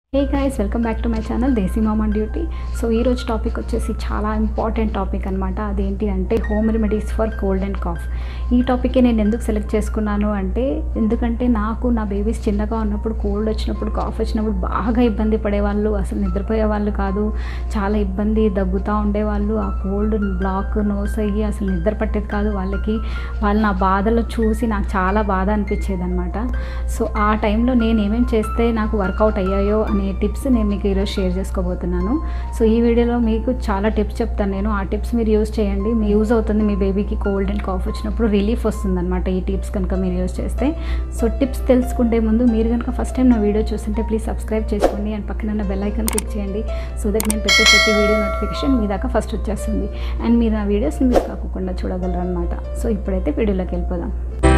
hey guys welcome back to my channel Desi mom on duty so ఈరోజు topic వచ్చేసి చాలా important topic అనమాట అదేంటి అంటే home remedies for cold and cough ఈ టాపిక్కే నేను ఎందుకు సెలెక్ట్ చేసుకున్నాను అంటే ఎందుకంటే నాకు నా బేబీస్ చిన్నగా ఉన్నప్పుడు కోల్డ్ వచ్చినప్పుడు కాఫ్ వచ్చినప్పుడు బాగా ఇబ్బంది పడేవాళ్ళు అసలు నిద్రపోయే వాళ్ళు కాదు చాలా ఇబ్బంది దగ్గుతూ ఉండేవాళ్ళు ఆ కోల్డ్ బ్లాక్ నోస్ అయ్యి అసలు నిద్ర పట్టేది కాదు వాళ్ళకి వాళ్ళు నా బాధలు చూసి నాకు చాలా బాధ అనిపించేది అనమాట సో ఆ టైంలో నేను ఏమేమి చేస్తే నాకు వర్కౌట్ అయ్యాయో అనే టిప్స్ నేను మీకు ఈరోజు షేర్ చేసుకోబోతున్నాను సో ఈ వీడియోలో మీకు చాలా టిప్స్ చెప్తాను నేను ఆ టిప్స్ మీరు యూజ్ చేయండి మీ యూజ్ అవుతుంది మీ బేబీకి కోల్డ్ అండ్ కాఫ్ వచ్చినప్పుడు రిలీఫ్ వస్తుంది అనమాట ఈ టిప్స్ కనుక మీరు యూజ్ చేస్తే సో టిప్స్ తెలుసుకుంటే ముందు మీరు కనుక ఫస్ట్ టైం నా వీడియో చూస్తుంటే ప్లీజ్ సబ్స్క్రైబ్ చేసుకోండి అండ్ పక్కన ఉన్న బెల్ ఐకన్ క్లిక్ చేయండి సో దట్ నేను పెట్టే ప్రతి వీడియో నోటిఫికేషన్ మీ దాకా ఫస్ట్ వచ్చేస్తుంది అండ్ మీరు నా వీడియోస్ని మిస్ కాకుండా చూడగలరు అనమాట సో ఇప్పుడైతే వీడియోలోకి వెళ్ళిపోదాం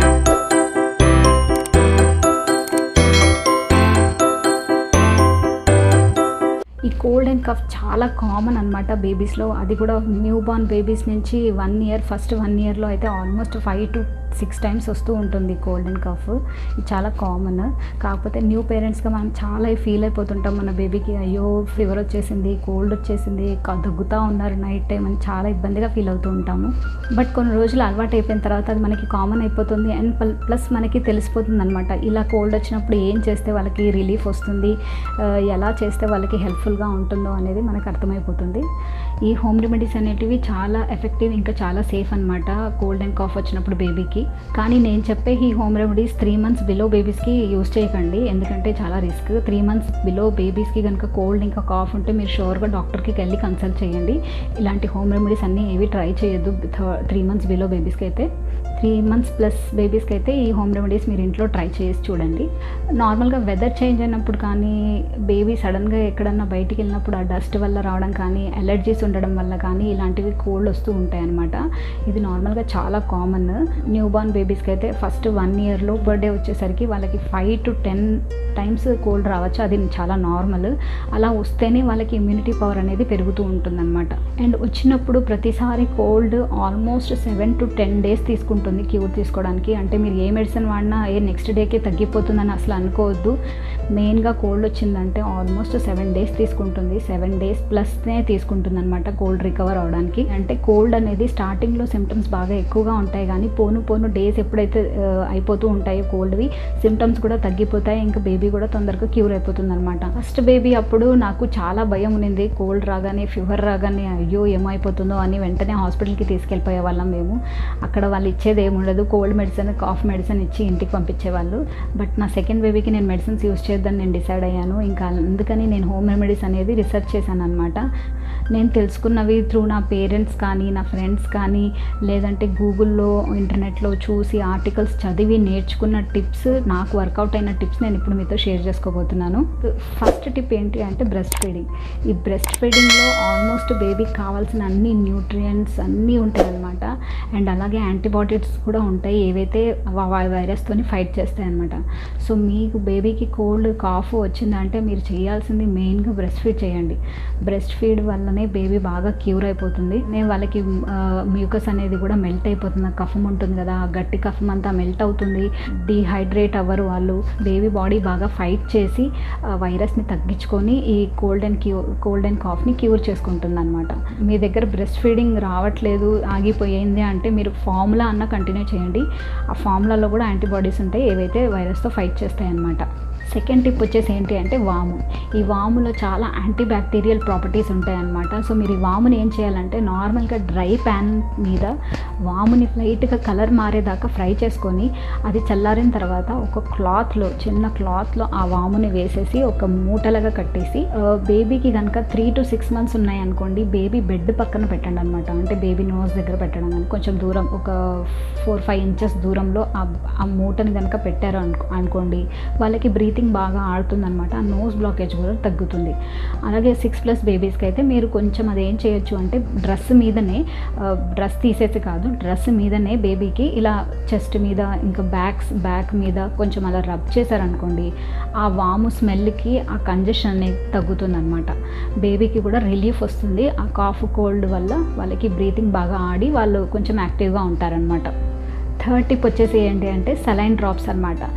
ఈ కోల్డ్ అండ్ కఫ్ చాలా కామన్ అనమాట బేబీస్లో అది కూడా న్యూ బార్న్ బేబీస్ నుంచి వన్ ఇయర్ ఫస్ట్ వన్ ఇయర్లో అయితే almost five to six times వస్తూ ఉంటుంది కోల్డ్ అండ్ కఫ్ ఇది చాలా కామన్ కాకపోతే న్యూ పేరెంట్స్గా మనం చాలా ఫీల్ అయిపోతుంటాం మన బేబీకి అయ్యో ఫీవర్ వచ్చేసింది కోల్డ్ వచ్చేసింది క- దగ్గుతూ ఉన్నారు నైట్ టైం అని చాలా ఇబ్బందిగా ఫీల్ అవుతూ ఉంటాము బట్ కొన్ని రోజులు అలవాటు అయిపోయిన తర్వాత అది మనకి కామన్ అయిపోతుంది అండ్ ప్లస్ మనకి తెలిసిపోతుంది అనమాట ఇలా కోల్డ్ వచ్చినప్పుడు ఏం చేస్తే వాళ్ళకి రిలీఫ్ వస్తుంది ఆ, ఎలా చేస్తే వాళ్ళకి హెల్ప్ఫుల్గా ఉంటుందో అనేది మనకు అర్థమైపోతుంది ఈ హోమ్ రెమెడీస్ అనేటివి చాలా ఎఫెక్టివ్ ఇంకా చాలా సేఫ్ అనమాట కోల్డ్ అండ్ కాఫ్ వచ్చినప్పుడు బేబీకి కానీ నేను చెప్పే ఈ home remedies three months below బేబీస్కి యూస్ చేయకండి ఎందుకంటే చాలా రిస్క్ త్రీ మంత్స్ బిలో బేబీస్కి కనుక కోల్డ్ ఇంకా కాఫ్ ఉంటే మీరు షూర్గా డాక్టర్కి వెళ్ళి కన్సల్ట్ చేయండి ఇలాంటి హోమ్ రెమెడీస్ అన్నీ ఏవి ట్రై చేయొద్దు త్రీ మంత్స్ బిలో బేబీస్కి అయితే త్రీ మంత్స్ ప్లస్ బేబీస్కి అయితే ఈ హోమ్ రెమెడీస్ మీరు ఇంట్లో ట్రై చేసి చూడండి నార్మల్గా వెదర్ చేంజ్ అయినప్పుడు కానీ బేబీ సడన్గా ఎక్కడన్నా బయటికి వెళ్ళినప్పుడు ఆ డస్ట్ వల్ల రావడం కానీ అలర్జీస్ ఉండడం వల్ల కానీ ఇలాంటివి కోల్డ్ వస్తూ ఉంటాయి అనమాట ఇది నార్మల్గా చాలా కామన్ న్యూ బార్న్ బేబీస్కి అయితే ఫస్ట్ వన్ ఇయర్లో బర్త్డే వచ్చేసరికి వాళ్ళకి five to ten times cold రావచ్చు అది చాలా నార్మల్ అలా వస్తేనే వాళ్ళకి ఇమ్యూనిటీ పవర్ అనేది పెరుగుతూ ఉంటుందన్నమాట అండ్ వచ్చినప్పుడు ప్రతిసారి cold almost seven to ten days తీసుకుంటుంది క్యూర్ తీసుకోవడానికి అంటే మీరు ఏ మెడిసిన్ వాడినా ఏ నెక్స్ట్ డేకే తగ్గిపోతుందని అసలు అనుకోవద్దు మెయిన్గా కోల్డ్ వచ్చిందంటే ఆల్మోస్ట్ సెవెన్ డేస్ తీసుకుంటుంది సెవెన్ డేస్ ప్లస్నే తీసుకుంటుంది అనమాట కోల్డ్ రికవర్ అవడానికి అంటే కోల్డ్ అనేది స్టార్టింగ్లో సిమ్టమ్స్ బాగా ఎక్కువగా ఉంటాయి కానీ పోను పోను డేస్ ఎప్పుడైతే ఆ, అయిపోతూ ఉంటాయో కోల్డ్వి సిమ్టమ్స్ కూడా తగ్గిపోతాయి ఇంకా బేబీ కూడా తొందరగా క్యూర్ అయిపోతుంది అనమాట ఫస్ట్ బేబీ అప్పుడు నాకు చాలా భయం ఉండింది కోల్డ్ రాగానే ఫీవర్ రాగానే అయ్యో ఏమైపోతుందో అని వెంటనే హాస్పిటల్కి తీసుకెళ్ళిపోయే వాళ్ళం మేము అక్కడ వాళ్ళు ఇచ్చేది ఏముండదు కోల్డ్ మెడిసిన్ కాఫ్ మెడిసిన్ ఇచ్చి ఇంటికి పంపించేవాళ్ళు బట్ నా సెకండ్ బేబీకి నేను మెడిసిన్స్ యూస్ చేద్దని నేను డిసైడ్ అయ్యాను ఇంకా అందుకని నేను హోమ్ రెమెడీస్ అనేది రీసెర్చ్ చేశాను అనమాట నేను తెలుసుకున్నవి త్రూ నా పేరెంట్స్ కానీ నా ఫ్రెండ్స్ కానీ లేదంటే గూగుల్లో ఇంటర్నెట్లో చూసి ఆర్టికల్స్ చదివి నేర్చుకున్న టిప్స్ నాకు వర్కౌట్ అయిన టిప్స్ నేను ఇప్పుడు మీతో షేర్ చేసుకోబోతున్నాను ఫస్ట్ టిప్ ఏంటి అంటే బ్రెస్ట్ ఫీడింగ్ ఈ బ్రెస్ట్ ఫీడింగ్లో ఆల్మోస్ట్ బేబీకి కావాల్సిన అన్ని న్యూట్రియంట్స్ అన్నీ ఉంటాయి అనమాట అండ్ అలాగే యాంటీబాడీస్ కూడా ఉంటాయి ఏవైతే వైరస్తోని ఫైట్ చేస్తాయి అనమాట సో మీకు బేబీకి కోల్డ్ కాఫ్ వచ్చిందంటే మీరు చేయాల్సింది మెయిన్గా బ్రెస్ట్ ఫీడ్ చేయండి బ్రెస్ట్ ఫీడ్ వల్లనే బేబీ బాగా క్యూర్ అయిపోతుంది నేను వాళ్ళకి మ్యూకస్ అనేది కూడా మెల్ట్ అయిపోతుంది ఆ కఫం ఉంటుంది కదా ఆ గట్టి కఫం అంతా మెల్ట్ అవుతుంది డీహైడ్రేట్ అవ్వరు వాళ్ళు బేబీ బాడీ బాగా ఫైట్ చేసి ఆ వైరస్ని తగ్గించుకొని ఈ కోల్డ్ అండ్ క్యూ కోల్డ్ అండ్ కాఫ్ని క్యూర్ చేసుకుంటుంది అనమాట మీ దగ్గర బ్రెస్ట్ ఫీడింగ్ రావట్లేదు ఆగిపోయింది అంటే మీరు ఫార్ములా అన్న కంటిన్యూ చేయండి ఆ ఫార్ములాలో కూడా యాంటీబాడీస్ ఉంటాయి ఏవైతే వైరస్తో ఫైట్ చేస్తాయి అన్నమాట సెకండ్ టిప్ వచ్చేసి ఏంటి అంటే వాము ఈ వాములో చాలా యాంటీ బ్యాక్టీరియల్ ప్రాపర్టీస్ ఉంటాయి అన్నమాట సో మీరు ఈ వాముని ఏం చేయాలంటే నార్మల్గా డ్రై ప్యాన్ మీద వాముని లైట్గా కలర్ మారేదాకా ఫ్రై చేసుకొని అది చల్లారిన తర్వాత ఒక క్లాత్లో చిన్న క్లాత్లో ఆ వాముని వేసేసి ఒక మూటలుగా కట్టేసి ఆ, బేబీకి కనుక త్రీ టు సిక్స్ మంత్స్ ఉన్నాయి అనుకోండి బేబీ బెడ్ పక్కన పెట్టండి అనమాట అంటే బేబీ నోస్ దగ్గర పెట్టడం కానీ కొంచెం దూరం ఒక ఫోర్ ఫైవ్ ఇంచెస్ దూరంలో ఆ ఆ మూటని కనుక పెట్టారు అనుకో అనుకోండి వాళ్ళకి బ్రీతింగ్ బాగా ఆడుతుందన్నమాట ఆ నోస్ బ్లాకేజ్ కూడా తగ్గుతుంది అలాగే సిక్స్ ప్లస్ బేబీస్కి అయితే మీరు కొంచెం అది ఏం చేయొచ్చు అంటే డ్రెస్ మీదనే డ్రెస్ తీసేసి కాదు డ్రెస్ మీదనే బేబీకి ఇలా చెస్ట్ మీద ఇంకా బ్యాక్స్ బ్యాక్ మీద కొంచెం అలా రబ్ చేశారనుకోండి ఆ వాము స్మెల్కి ఆ కంజెషన్ అనేది తగ్గుతుంది అనమాట బేబీకి కూడా రిలీఫ్ వస్తుంది ఆ కాఫ్ కోల్డ్ వల్ల వాళ్ళకి బ్రీతింగ్ బాగా ఆడి వాళ్ళు కొంచెం యాక్టివ్గా ఉంటారనమాట థర్డ్ టిప్ వచ్చేసి ఏంటి అంటే సలైన్ డ్రాప్స్ అనమాట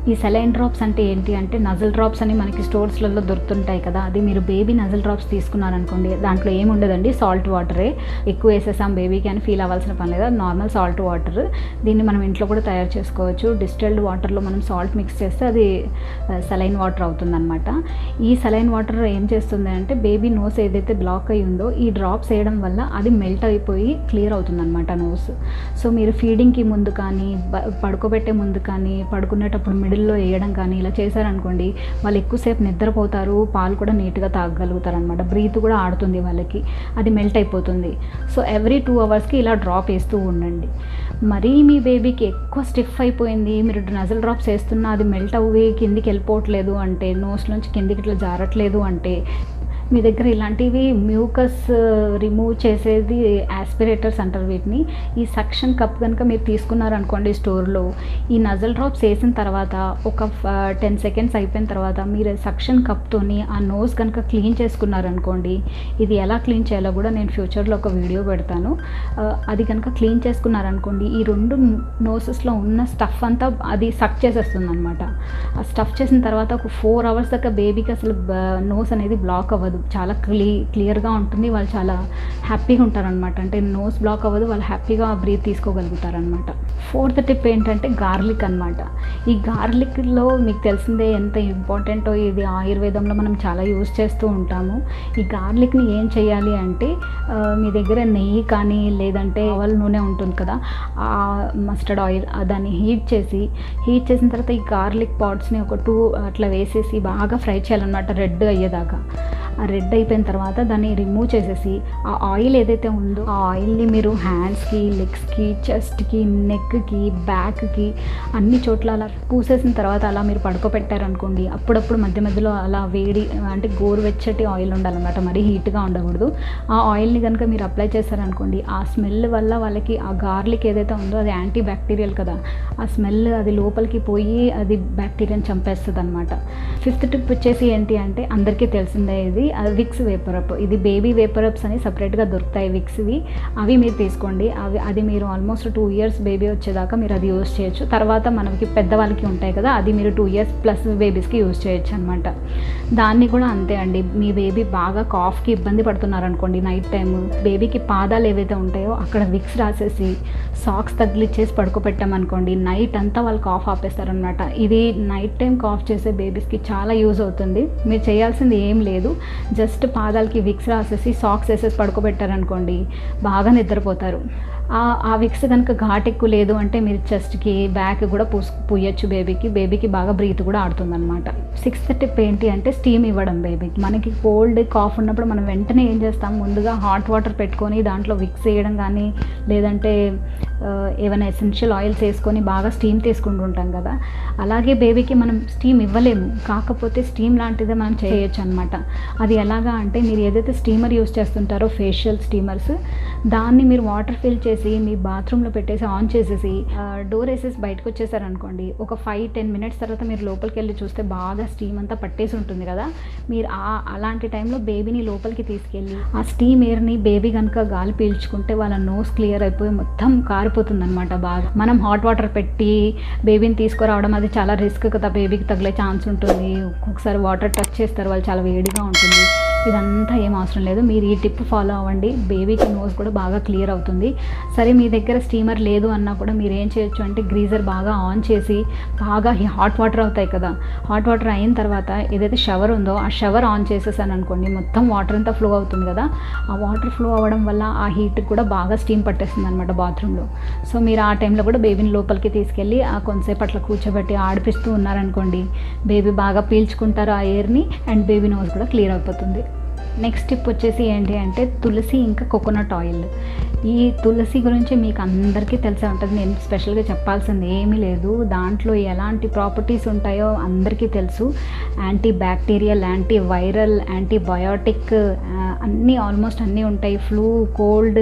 ఈ సెలైన్ డ్రాప్స్ అంటే ఏంటి అంటే నజల్ డ్రాప్స్ అని మనకి స్టోర్స్లలో దొరుకుతుంటాయి కదా అది మీరు బేబీ నజల్ డ్రాప్స్ తీసుకున్నారనుకోండి దాంట్లో ఏమి ఉండదండి సాల్ట్ వాటరే ఎక్కువ వేసేసాం బేబీకి అని ఫీల్ అవ్వాల్సిన పని లేదు నార్మల్ సాల్ట్ వాటర్ దీన్ని మనం ఇంట్లో కూడా తయారు చేసుకోవచ్చు డిస్టిల్డ్ వాటర్లో మనం సాల్ట్ మిక్స్ చేస్తే అది సెలైన్ వాటర్ అవుతుందన్నమాట ఈ సెలైన్ వాటర్ ఏం చేస్తుంది అంటే బేబీ నోస్ ఏదైతే బ్లాక్ అయి ఉందో ఈ డ్రాప్స్ వేయడం వల్ల అది మెల్ట్ అయిపోయి క్లియర్ అవుతుందన్నమాట నోస్ సో మీరు ఫీడింగ్కి ముందు కానీ బ- పడుకోబెట్టే ముందు కానీ పడుకునేటప్పుడు మిడిల్లో వేయడం కానీ ఇలా చేశారనుకోండి వాళ్ళు ఎక్కువసేపు నిద్రపోతారు పాలు కూడా నీట్గా తాగగలుగుతారు అనమాట బ్రీత్ కూడా ఆడుతుంది వాళ్ళకి అది మెల్ట్ అయిపోతుంది సో ఎవ్రీ టూ అవర్స్కి ఇలా డ్రాప్ వేస్తూ ఉండండి మరీ మీ బేబీకి ఎక్కువ స్టిఫ్ అయిపోయింది మీరు నజల్ డ్రాప్స్ వేస్తున్నా అది మెల్ట్ అవ్వి కిందికి వెళ్ళిపోవట్లేదు అంటే నోస్ నుంచి కిందికి ఇట్లా జారట్లేదు అంటే మీ దగ్గర ఇలాంటివి మ్యూకస్ రిమూవ్ చేసేది యాస్పిరేటర్స్ అంటారు వీటిని ఈ సక్షన్ కప్ కనుక మీరు తీసుకున్నారనుకోండి స్టోర్లో ఈ నజల్ డ్రాప్స్ వేసిన తర్వాత ఒక టెన్ సెకండ్స్ అయిపోయిన తర్వాత మీరు సక్షన్ కప్తోని ఆ నోస్ కనుక క్లీన్ చేసుకున్నారనుకోండి ఇది ఎలా క్లీన్ చేయాలో కూడా నేను ఫ్యూచర్లో ఒక వీడియో పెడతాను ఆ, అది కనుక క్లీన్ చేసుకున్నారనుకోండి ఈ రెండు నోసెస్లో ఉన్న స్టఫ్ అంతా అది సక్ చేసేస్తుంది అనమాట ఆ స్టఫ్ చేసిన తర్వాత ఒక ఫోర్ అవర్స్ దాకా బేబీకి అసలు నోస్ అనేది బ్లాక్ అవ్వదు చాలా క్లీ క్లియర్గా ఉంటుంది వాళ్ళు చాలా హ్యాపీగా ఉంటారనమాట అంటే నోస్ బ్లాక్ అవ్వదు వాళ్ళు హ్యాపీగా బ్రీత్ తీసుకోగలుగుతారనమాట ఫోర్త్ టిప్ ఏంటంటే గార్లిక్ అనమాట ఈ గార్లిక్లో మీకు తెలిసిందే ఎంత ఇంపార్టెంటో ఇది ఆయుర్వేదంలో మనం చాలా యూజ్ చేస్తూ ఉంటాము ఈ గార్లిక్ని ఏం చేయాలి అంటే ఆ, మీ దగ్గర నెయ్యి కానీ లేదంటే ఆవల నూనె ఉంటుంది కదా ఆ మస్టర్డ్ ఆయిల్ ఆ దాన్ని హీట్ చేసి హీట్ చేసిన తర్వాత ఈ గార్లిక్ పాట్స్ని ఒక టూ అట్లా వేసేసి బాగా ఫ్రై చేయాలన్నమాట రెడ్ అయ్యేదాకా ఆ రెడ్ అయిపోయిన తర్వాత దాన్ని రిమూవ్ చేసేసి ఆ ఆయిల్ ఏదైతే ఉందో ఆ ఆయిల్ని మీరు హ్యాండ్స్కి లెగ్స్కి చెస్ట్కి నెక్కి బ్యాక్కి అన్ని చోట్ల అలా పూసేసిన తర్వాత అలా మీరు పడుకోబెట్టారనుకోండి అప్పుడప్పుడు మధ్య మధ్యలో అలా వేడి అంటే గోరువెచ్చటి ఆయిల్ ఉండాలన్నమాట మరీ హీట్గా ఉండకూడదు ఆ ఆయిల్ని కనుక మీరు అప్లై చేశారనుకోండి ఆ స్మెల్ వల్ల వాళ్ళకి ఆ గార్లిక్ ఏదైతే ఉందో అది యాంటీ బ్యాక్టీరియల్ కదా ఆ స్మెల్ అది లోపలికి పోయి అది బ్యాక్టీరియాని చంపేస్తుంది అనమాట ఫిఫ్త్ టిప్ వచ్చేసి ఏంటి అంటే అందరికీ తెలిసిందే ఇది అది విక్స్ వేపరప్ ఇది బేబీ వేపరప్స్ అని సపరేట్గా దొరుకుతాయి విక్స్వి అవి మీరు తీసుకోండి అవి అది మీరు ఆల్మోస్ట్ టూ ఇయర్స్ బేబీ వచ్చేదాకా మీరు అది యూస్ చేయొచ్చు తర్వాత మనకి పెద్దవాళ్ళకి ఉంటాయి కదా అది మీరు టూ ఇయర్స్ ప్లస్ బేబీస్కి యూస్ చేయొచ్చు అనమాట దాన్ని కూడా అంతే అండి మీ బేబీ బాగా కాఫ్కి ఇబ్బంది పడుతున్నారు అనుకోండి నైట్ టైం బేబీకి పాదాలు ఏవైతే ఉంటాయో అక్కడ విక్స్ రాసేసి సాక్స్ తగిలిచ్చేసి పడుకోబెట్టామనుకోండి నైట్ అంతా వాళ్ళు కాఫ్ ఆపేస్తారనమాట ఇది నైట్ టైం కాఫ్ చేసే బేబీస్కి చాలా యూజ్ అవుతుంది మీరు చేయాల్సింది ఏం లేదు జస్ట్ పాదాలకి విక్స్ రాసేసి సాక్స్ వేసేసి పడుకోబెట్టారనుకోండి బాగా నిద్రపోతారు ఆ- ఆ విక్స్ కనుక ఘాట్ ఎక్కువ లేదు అంటే మీరు చెస్ట్కి బ్యాక్ కూడా పూసు పూయొచ్చు బేబీకి బేబీకి బాగా బ్రీత్ కూడా ఆడుతుందన్నమాట సిక్స్త్ టిప్ ఏంటి అంటే స్టీమ్ ఇవ్వడం బేబీకి మనకి కోల్డ్ కాఫ్ ఉన్నప్పుడు మనం వెంటనే ఏం చేస్తాం ముందుగా హాట్ వాటర్ పెట్టుకొని దాంట్లో విక్స్ వేయడం కానీ లేదంటే ఆ, ఏమైనా ఎసెన్షియల్ ఆయిల్స్ వేసుకొని బాగా స్టీమ్ తీసుకుంటూ ఉంటాం కదా అలాగే బేబీకి మనం స్టీమ్ ఇవ్వలేము కాకపోతే స్టీమ్ లాంటిదే మనం చేయొచ్చు అనమాట అది ఎలాగా అంటే మీరు ఏదైతే స్టీమర్ యూస్ చేస్తుంటారో ఫేషియల్ స్టీమర్స్ దాన్ని మీరు వాటర్ ఫిల్ చేసి మీ బాత్రూంలో పెట్టేసి ఆన్ చేసేసి డోర్ వేసేసి బయటకు వచ్చేసారనుకోండి ఒక ఫైవ్ టెన్ మినిట్స్ తర్వాత మీరు లోపలికి వెళ్ళి చూస్తే బాగా స్టీమ్ అంతా పట్టేసి ఉంటుంది కదా మీరు ఆ అలాంటి టైంలో బేబీని లోపలికి తీసుకెళ్ళి ఆ స్టీమ్ ఎయిర్ని బేబీ కనుక గాలి పీల్చుకుంటే వాళ్ళ నోస్ క్లియర్ అయిపోయి మొత్తం కారిపోతుంది అనమాట బాగా మనం హాట్ వాటర్ పెట్టి బేబీని తీసుకురావడం అది చాలా రిస్క్ కదా బేబీకి తగిలే ఛాన్స్ ఉంటుంది ఒక్కొక్కసారి వాటర్ టచ్ చేస్తారు వాళ్ళు చాలా వేడిగా ఉంటుంది ఇదంతా ఏం అవసరం లేదు మీరు ఈ టిప్ ఫాలో అవ్వండి బేబీకి నోస్ కూడా బాగా క్లియర్ అవుతుంది సరే మీ దగ్గర స్టీమర్ లేదు అన్నా కూడా మీరు ఏం చేయొచ్చు అంటే గ్రీజర్ బాగా ఆన్ చేసి బాగా హాట్ వాటర్ అవుతాయి కదా హాట్ వాటర్ అయిన తర్వాత ఏదైతే షవర్ ఉందో ఆ షవర్ ఆన్ చేసేసాను అనుకోండి మొత్తం వాటర్ అంతా ఫ్లో అవుతుంది కదా ఆ వాటర్ ఫ్లో అవ్వడం వల్ల ఆ హీట్ కూడా బాగా స్టీమ్ పట్టేస్తుంది అనమాట బాత్రూంలో సో మీరు ఆ టైంలో కూడా బేబీని లోపలికి తీసుకెళ్ళి ఆ కొంతసేపు అట్లా కూర్చోబెట్టి ఆడిపిస్తూ ఉన్నారనుకోండి బేబీ బాగా పీల్చుకుంటారు ఆ ఎయిర్ని అండ్ బేబీ నోస్ కూడా క్లియర్ అయిపోతుంది నెక్స్ట్ టిప్ వచ్చేసి ఏంటి అంటే తులసి ఇంకా కోకోనట్ ఆయిల్ ఈ తులసి గురించి మీకు అందరికీ తెలిసే ఉంటుంది నేను స్పెషల్గా చెప్పాల్సింది ఏమీ లేదు దాంట్లో ఎలాంటి ప్రాపర్టీస్ ఉంటాయో అందరికీ తెలుసు antibacterial antiviral antibiotic అన్నీ ఆల్మోస్ట్ అన్నీ ఉంటాయి ఫ్లూ కోల్డ్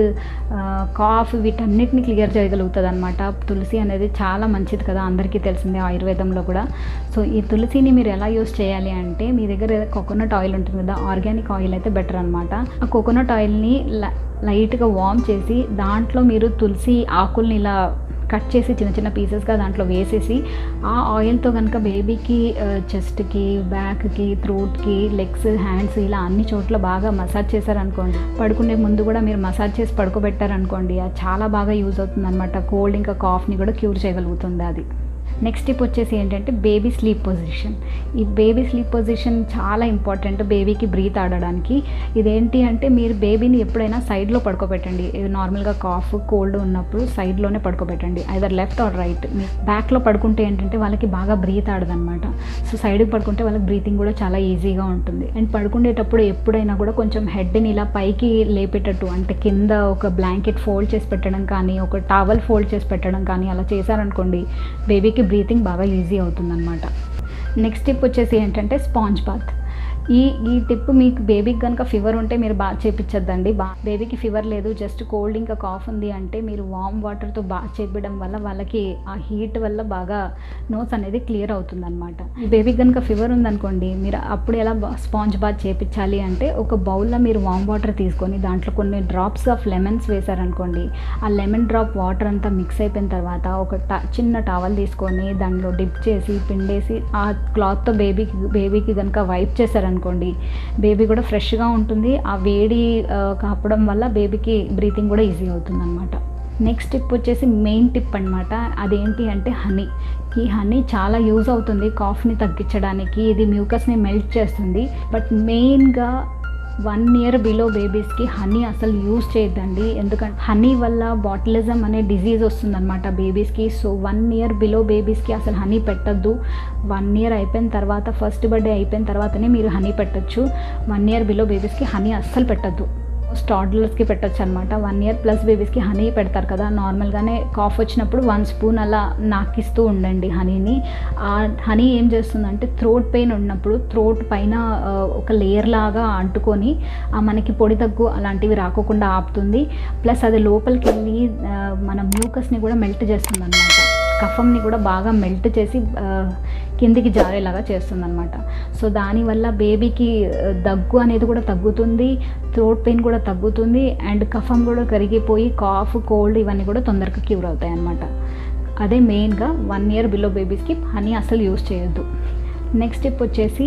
కాఫ్ వీటన్నిటిని క్లియర్ చేయగలుగుతుంది అనమాట తులసి అనేది చాలా మంచిది కదా అందరికీ తెలిసిందే ఆయుర్వేదంలో కూడా సో ఈ తులసిని మీరు ఎలా యూస్ చేయాలి అంటే మీ దగ్గర కోకోనట్ ఆయిల్ ఉంటుంది కదా ఆర్గానిక్ ఆయిల్ అయితే బెటర్ అనమాట ఆ కోకోనట్ ఆయిల్ని లైట్గా వార్మ్ చేసి దాంట్లో మీరు తులసి ఆకుల్ని ఇలా కట్ చేసి చిన్న చిన్న పీసెస్గా దాంట్లో వేసేసి ఆ ఆయిల్తో కనుక బేబీకి చెస్ట్కి బ్యాక్కి థ్రోట్కి లెగ్స్ హ్యాండ్స్ ఇలా అన్ని చోట్ల బాగా మసాజ్ చేశారనుకోండి పడుకునే ముందు కూడా మీరు మసాజ్ చేసి పడుకోబెట్టారనుకోండి అది చాలా బాగా యూజ్ అవుతుంది అనమాట కోల్డ్ ఇంకా కాఫ్ని కూడా క్యూర్ చేయగలుగుతుంది అది నెక్స్ట్ టిప్ వచ్చేసి ఏంటంటే బేబీ స్లీప్ పొజిషన్ ఈ బేబీ స్లీప్ పొజిషన్ చాలా ఇంపార్టెంట్ బేబీకి బ్రీత్ ఆడడానికి ఇదేంటి అంటే మీరు బేబీని ఎప్పుడైనా సైడ్లో పడుకోబెట్టండి ఇది నార్మల్గా కాఫ్ కోల్డ్ ఉన్నప్పుడు సైడ్లోనే పడుకోబెట్టండి ఐదర్ లెఫ్ట్ ఆర్ రైట్ బ్యాక్లో పడుకుంటే ఏంటంటే వాళ్ళకి బాగా బ్రీత్ ఆడదనమాట సో సైడ్కి పడుకుంటే వాళ్ళకి బ్రీతింగ్ కూడా చాలా ఈజీగా ఉంటుంది అండ్ పడుకునేటప్పుడు ఎప్పుడైనా కూడా కొంచెం హెడ్ని ఇలా పైకి లేపేటట్టు అంటే కింద ఒక బ్లాంకెట్ ఫోల్డ్ చేసి పెట్టడం కానీ ఒక టవల్ ఫోల్డ్ చేసి పెట్టడం కానీ అలా చేశారనుకోండి బేబీకి బ్రీతింగ్ బాగా ఈజీ అవుతుందన్నమాట నెక్స్ట్ టిప్ వచ్చేసి ఏంటంటే స్పాంజ్ బాత్ ఈ ఈ టిప్ మీకు బేబీకి కనుక ఫీవర్ ఉంటే మీరు బాగా చేపించద్దండి బా బేబీకి ఫీవర్ లేదు జస్ట్ కోల్డ్ ఇంకా కాఫ్ ఉంది అంటే మీరు వామ్ వాటర్తో బాగా చేపించడం వల్ల వాళ్ళకి ఆ హీట్ వల్ల బాగా నోస్ అనేది క్లియర్ అవుతుంది అనమాట బేబీకి కనుక ఫీవర్ ఉందనుకోండి మీరు అప్పుడు ఎలా స్పాంజ్ బాత్ చేపించాలి అంటే ఒక బౌల్లో మీరు వామ్ వాటర్ తీసుకొని దాంట్లో కొన్ని డ్రాప్స్ ఆఫ్ లెమన్స్ వేశారనుకోండి ఆ లెమన్ డ్రాప్ వాటర్ అంతా మిక్స్ అయిపోయిన తర్వాత ఒక ట చిన్న టవల్ తీసుకొని దానిలో డిప్ చేసి పిండేసి ఆ క్లాత్తో బేబీకి బేబీకి కనుక వైప్ చేశారనుకోండి బేబీ కూడా ఫ్రెష్గా ఉంటుంది ఆ వేడి ఆ, కాపడం వల్ల బేబీకి బ్రీతింగ్ కూడా ఈజీ అవుతుంది అనమాట నెక్స్ట్ టిప్ వచ్చేసి మెయిన్ టిప్ అనమాట అదేంటి అంటే హనీ ఈ హనీ చాలా యూజ్ అవుతుంది కాఫ్ని తగ్గించడానికి ఇది మ్యూకస్ని మెల్ట్ చేస్తుంది బట్ మెయిన్గా వన్ ఇయర్ బిలో బేబీస్కి హనీ అసలు యూజ్ చేయొద్దండి ఎందుకంటే హనీ వల్ల బాటిలిజం అనే డిజీజ్ వస్తుందన్నమాట బేబీస్కి సో వన్ ఇయర్ బిలో బేబీస్కి అసలు హనీ పెట్టద్దు వన్ ఇయర్ అయిపోయిన తర్వాత ఫస్ట్ బర్త్డే అయిపోయిన తర్వాతనే మీరు హనీ పెట్టచ్చు వన్ ఇయర్ బిలో బేబీస్కి హనీ అస్సలు పెట్టద్దు స్టాడ్లర్స్కి పెట్టొచ్చు అనమాట వన్ ఇయర్ ప్లస్ బేబీస్కి హనీ పెడతారు కదా నార్మల్గానే కాఫ్ వచ్చినప్పుడు వన్ స్పూన్ అలా నాకిస్తూ ఉండండి హనీని ఆ హనీ ఏం చేస్తుందంటే థ్రోట్ పెయిన్ ఉన్నప్పుడు థ్రోట్ పైన ఆ, ఒక లేయర్ లాగా అంటుకొని ఆ మనకి పొడి దగ్గు అలాంటివి రాకోకుండా ఆపుతుంది ప్లస్ అది లోపలికి వెళ్ళి ఆ, మన మ్యూకస్ని కూడా మెల్ట్ చేస్తుంది అనమాట కఫంని కూడా బాగా మెల్ట్ చేసి ఆ, కిందికి జారేలాగా చేస్తుంది అనమాట సో దానివల్ల బేబీకి ఆ, దగ్గు అనేది కూడా తగ్గుతుంది థ్రోట్ పెయిన్ కూడా తగ్గుతుంది అండ్ కఫం కూడా కరిగిపోయి కాఫ్ కోల్డ్ ఇవన్నీ కూడా తొందరగా క్యూర్ అవుతాయి అన్నమాట అదే మెయిన్గా వన్ ఇయర్ బిలో బేబీస్కి హనీ అసలు యూస్ చేయొద్దు నెక్స్ట్ స్టెప్ వచ్చేసి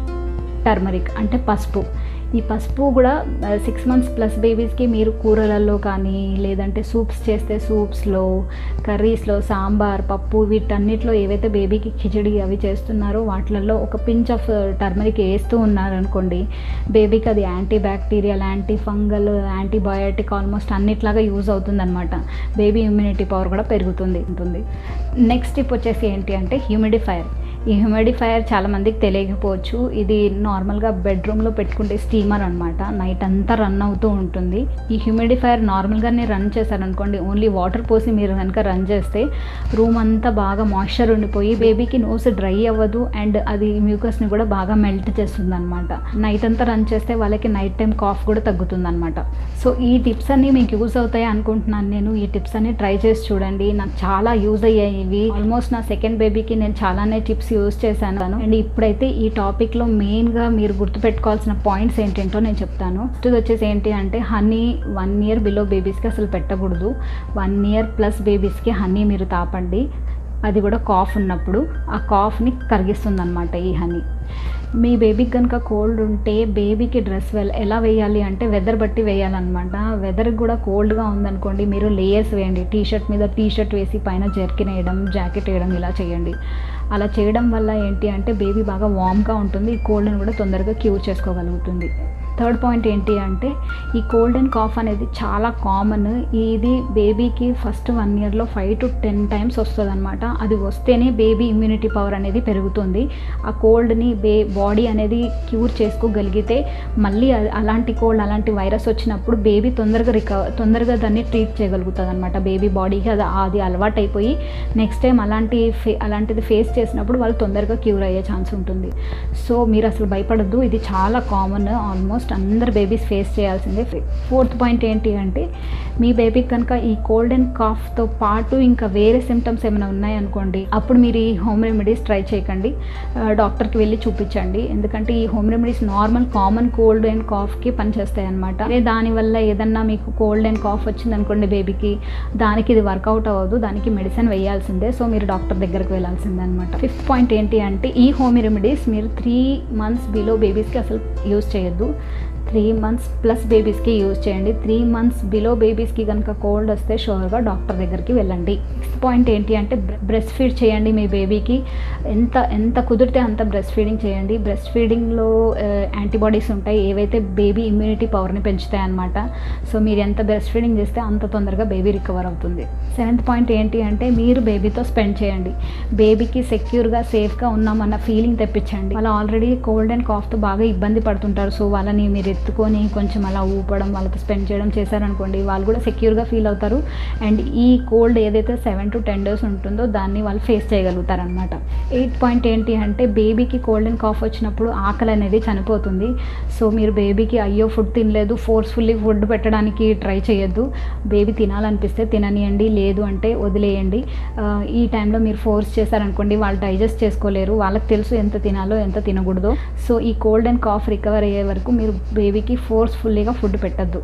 టర్మరిక్ అంటే పసుపు ఈ పసుపు కూడా సిక్స్ మంత్స్ ప్లస్ బేబీస్కి మీరు కూరలలో కానీ లేదంటే సూప్స్ చేస్తే సూప్స్లో కర్రీస్లో సాంబార్ పప్పు వీటన్నిటిలో ఏవైతే బేబీకి కిచడి అవి చేస్తున్నారో వాటిలలో ఒక పించ్ ఆఫ్ టర్మరిక్ వేస్తూ ఉన్నారనుకోండి బేబీకి అది antibacterial antifungal antibiotic almost అన్నిట్లాగా యూజ్ అవుతుందన్నమాట బేబీ ఇమ్యూనిటీ పవర్ కూడా పెరుగుతుంది ఉంటుంది నెక్స్ట్ టిప్ వచ్చేసి ఏంటి అంటే హ్యూమిడిఫైయర్ ఈ హ్యూమిడిఫైయర్ చాలా మందికి తెలియకపోవచ్చు ఇది నార్మల్గా బెడ్రూమ్లో పెట్టుకుంటే స్టీమర్ అనమాట నైట్ అంతా రన్ అవుతూ ఉంటుంది ఈ హ్యూమిడిఫైయర్ నార్మల్గానే రన్ చేశారనుకోండి ఓన్లీ వాటర్ పోసి మీరు కనుక రన్ చేస్తే రూమ్ అంతా బాగా మాయిశ్చర్ ఉండిపోయి బేబీకి నోస్ డ్రై అవ్వదు అండ్ అది మ్యూకస్ని కూడా బాగా మెల్ట్ చేస్తుంది అనమాట నైట్ అంతా రన్ చేస్తే వాళ్ళకి నైట్ టైం కాఫ్ కూడా తగ్గుతుంది అనమాట సో ఈ టిప్స్ అన్నీ మీకు యూజ్ అవుతాయి అనుకుంటున్నాను నేను ఈ టిప్స్ అన్ని ట్రై చేసి చూడండి నాకు చాలా యూజ్ అయ్యాయి ఇవి ఆల్మోస్ట్ నా సెకండ్ బేబీకి నేను చాలానే టిప్స్ యూజ్ చేశాను అండ్ ఇప్పుడైతే ఈ టాపిక్లో మెయిన్గా మీరు గుర్తుపెట్టుకోవాల్సిన పాయింట్స్ ఏంటంటో నేను చెప్తాను ఫస్ట్ వచ్చేసి ఏంటి అంటే హనీ వన్ ఇయర్ బిలో బేబీస్కి అసలు పెట్టకూడదు వన్ ఇయర్ ప్లస్ బేబీస్కి హనీ మీరు తాపండి అది కూడా కాఫ్ ఉన్నప్పుడు ఆ కాఫ్ని కరిగిస్తుంది అనమాట ఈ హనీ మీ బేబీకి కనుక కోల్డ్ ఉంటే బేబీకి డ్రెస్ వెల్ ఎలా వేయాలి అంటే వెదర్ బట్టి వేయాలన్నమాట వెదర్ కూడా కోల్డ్గా ఉందనుకోండి మీరు లేయర్స్ వేయండి టీ షర్ట్ మీద టీ షర్ట్ వేసి పైన జర్కిన్ వేయడం జాకెట్ వేయడం ఇలా చేయండి అలా చేయడం వల్ల ఏంటి అంటే బేబీ బాగా వామ్గా ఉంటుంది ఈ కోల్డ్ని కూడా తొందరగా క్యూర్ చేసుకోగలుగుతుంది థర్డ్ పాయింట్ ఏంటి అంటే ఈ కోల్డ్ అండ్ కాఫ్ అనేది చాలా కామన్ ఇది బేబీకి ఫస్ట్ వన్ ఇయర్లో ఫైవ్ టు టెన్ టైమ్స్ వస్తుంది అనమాట అది వస్తేనే బేబీ ఇమ్యూనిటీ పవర్ అనేది పెరుగుతుంది ఆ కోల్డ్ని బే బాడీ అనేది క్యూర్ చేసుకోగలిగితే మళ్ళీ అ- అలాంటి కోల్డ్ అలాంటి వైరస్ వచ్చినప్పుడు బేబీ తొందరగా రికవర్ తొందరగా దాన్ని ట్రీట్ చేయగలుగుతుంది అనమాట బేబీ బాడీకి అది అది అలవాటు అయిపోయి నెక్స్ట్ టైం అలాంటి ఫే అలాంటిది ఫేస్ చేసినప్పుడు వాళ్ళు తొందరగా క్యూర్ అయ్యే ఛాన్స్ ఉంటుంది సో మీరు అసలు భయపడద్దు ఇది చాలా కామన్ ఆల్మోస్ట్ ఆల్మోస్ట్ అందరు బేబీస్ ఫేస్ చేయాల్సిందే ఫోర్త్ పాయింట్ ఏంటి అంటే మీ బేబీకి కనుక ఈ కోల్డ్ అండ్ కాఫ్తో పాటు ఇంకా వేరే సిమ్టమ్స్ ఏమైనా ఉన్నాయనుకోండి అప్పుడు మీరు ఈ హోమ్ రెమెడీస్ ట్రై చేయకండి ఆ, డాక్టర్కి వెళ్ళి చూపించండి ఎందుకంటే ఈ home remedies normal common cold and కాఫ్కి పనిచేస్తాయి అనమాట అదే దానివల్ల ఏదన్నా మీకు కోల్డ్ అండ్ కాఫ్ వచ్చింది అనుకోండి బేబీకి దానికి ఇది వర్కౌట్ అవ్వదు దానికి మెడిసిన్ వేయాల్సిందే సో మీరు డాక్టర్ దగ్గరికి వెళ్ళాల్సిందే అనమాట ఫిఫ్త్ పాయింట్ ఏంటి అంటే ఈ హోమ్ రెమెడీస్ మీరు త్రీ మంత్స్ బిలో బేబీస్కి అసలు యూజ్ చేయొద్దు త్రీ మంత్స్ ప్లస్ బేబీస్కి యూజ్ చేయండి త్రీ మంత్స్ బిలో బేబీస్కి కనుక కోల్డ్ వస్తే షూర్గా డాక్టర్ దగ్గరికి వెళ్ళండి నెక్స్ట్ పాయింట్ ఏంటి అంటే బ్రెస్ట్ ఫీడ్ చేయండి మీ బేబీకి ఎంత ఎంత కుదిరితే అంత బ్రెస్ట్ ఫీడింగ్ చేయండి బ్రెస్ట్ ఫీడింగ్లో యాంటీబాడీస్ ఉంటాయి ఏవైతే బేబీ ఇమ్యూనిటీ పవర్ని పెంచుతాయి అన్నమాట సో మీరు ఎంత బ్రెస్ట్ ఫీడింగ్ చేస్తే అంత తొందరగా బేబీ రికవర్ అవుతుంది సెవెంత్ పాయింట్ ఏంటి అంటే మీరు బేబీతో స్పెండ్ చేయండి బేబీకి సెక్యూర్గా సేఫ్గా ఉన్నామన్న ఫీలింగ్ తెప్పించండి వాళ్ళు ఆల్రెడీ కోల్డ్ అండ్ కాఫ్తో బాగా ఇబ్బంది పడుతుంటారు సో వాళ్ళని మీరు ఎత్తుకొని కొంచెం అలా ఊపడం వాళ్ళతో స్పెండ్ చేయడం చేశారనుకోండి వాళ్ళు కూడా సెక్యూర్గా ఫీల్ అవుతారు అండ్ ఈ కోల్డ్ ఏదైతే సెవెన్ టు టెన్ డేస్ ఉంటుందో దాన్ని వాళ్ళు ఫేస్ చేయగలుగుతారు అనమాట ఎయిత్ పాయింట్ ఏంటి అంటే బేబీకి కోల్డ్ అండ్ కాఫ్ వచ్చినప్పుడు ఆకలి అనేది చనిపోతుంది సో మీరు బేబీకి అయ్యో ఫుడ్ తినలేదు ఫోర్స్ఫుల్లీ ఫుడ్ పెట్టడానికి ట్రై చేయొద్దు బేబీ తినాలనిపిస్తే తిననియండి లేదు అంటే వదిలేయండి ఆ, ఈ టైంలో మీరు ఫోర్స్ చేశారనుకోండి వాళ్ళు డైజెస్ట్ చేసుకోలేరు వాళ్ళకి తెలుసు ఎంత తినాలో ఎంత తినకూడదో సో ఈ కోల్డ్ అండ్ కాఫ్ రికవర్ అయ్యే వరకు మీరు బేబీకి ఫోర్స్ఫుల్లీగా ఫుడ్ పెట్టద్దు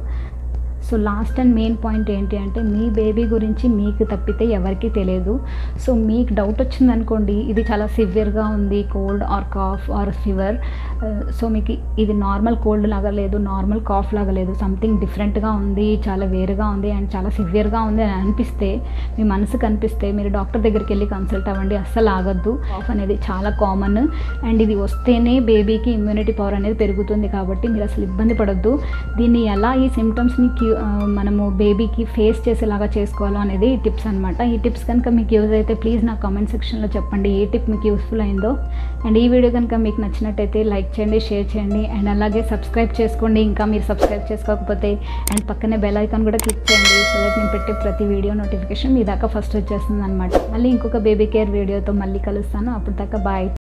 so last and main point ఏంటి అంటే మీ బేబీ గురించి మీకు తప్పితే ఎవరికీ తెలియదు సో మీకు డౌట్ వచ్చిందనుకోండి ఇది చాలా సివియర్గా ఉంది cold or cough or fever so మీకు ఇది నార్మల్ కోల్డ్ లాగా లేదు నార్మల్ కాఫ్ లాగా లేదు సంథింగ్ డిఫరెంట్గా ఉంది చాలా వేరుగా ఉంది అండ్ చాలా సివియర్గా ఉంది అని అనిపిస్తే మీ మనసుకు అనిపిస్తే మీరు డాక్టర్ దగ్గరికి వెళ్ళి కన్సల్ట్ అవ్వండి అస్సలు ఆగద్దు కాఫ్ అనేది చాలా కామన్ అండ్ ఇది వస్తేనే బేబీకి ఇమ్యూనిటీ పవర్ అనేది పెరుగుతుంది కాబట్టి మీరు అసలు ఇబ్బంది పడొద్దు దీన్ని ఎలా ఈ సిమ్టమ్స్ని క్యూ ఆ, మనము బేబీకి ఫేస్ చేసేలాగా చేసుకోవాలో అనేది ఈ టిప్స్ అనమాట ఈ టిప్స్ కనుక మీకు యూజ్ అయితే ప్లీజ్ నా కామెంట్ సెక్షన్లో చెప్పండి ఏ టిప్ మీకు యూస్ఫుల్ అయిందో అండ్ ఈ వీడియో కనుక మీకు నచ్చినట్టయితే లైక్ చేయండి షేర్ చేయండి అండ్ అలాగే సబ్స్క్రైబ్ చేసుకోండి ఇంకా మీరు సబ్స్క్రైబ్ చేసుకోకపోతే అండ్ పక్కనే బెల్ ఐకాన్ కూడా క్లిక్ చేయండి సో దట్ నేను పెట్టే ప్రతి వీడియో నోటిఫికేషన్ మీ దాకా ఫస్ట్ వచ్చేస్తుంది అనమాట మళ్ళీ ఇంకొక బేబీ కేర్ వీడియోతో మళ్ళీ కలుస్తాను అప్పుడు దాకా బాయ్